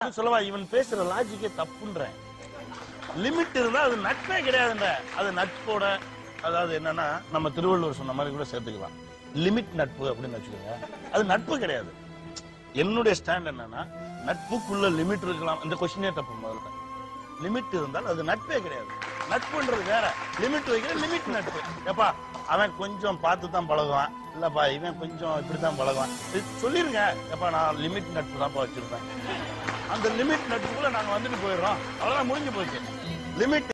இன்னும் சொல்லவா இவன் பேசுற லாஜிக்கே தப்புன்றேன் லிமிட் இருந்தா அது நட்பே கிடையாதுன்ற அது நட்போட அதாவது என்னன்னா நம்ம திருவள்ளுவர் சொன்ன மாதிரி கூட சேர்த்துக்கலாம் லிமிட் நட்பு அப்படின்னு வச்சுக்கோங்க அது நட்பு கிடையாது என்னுடைய ஸ்டாண்ட் என்னன்னா நட்புக்குள்ள லிமிட் இருக்கலாம் இந்த கொஸ்டினே தப்பு முதல்ல லிமிட் இருந்தால் அது நட்பே கிடையாது நட்புன்றது வேற லிமிட் வைக்கிற லிமிட் நட்பு ஏப்பா அவன் கொஞ்சம் பார்த்து தான் பழகுவான் இல்லப்பா இவன் கொஞ்சம் இப்படித்தான் பழகுவான் இது சொல்லிருங்க ஏப்பா நான் லிமிட் நட்பு தான்ப்பா வச்சிருப்பேன் அந்த லிமிட் நட்புக்குள்ள நாங்க வந்துட்டு போயிடுறோம் அவ்வளவுதான் முடிஞ்சு போச்சு லிமிட்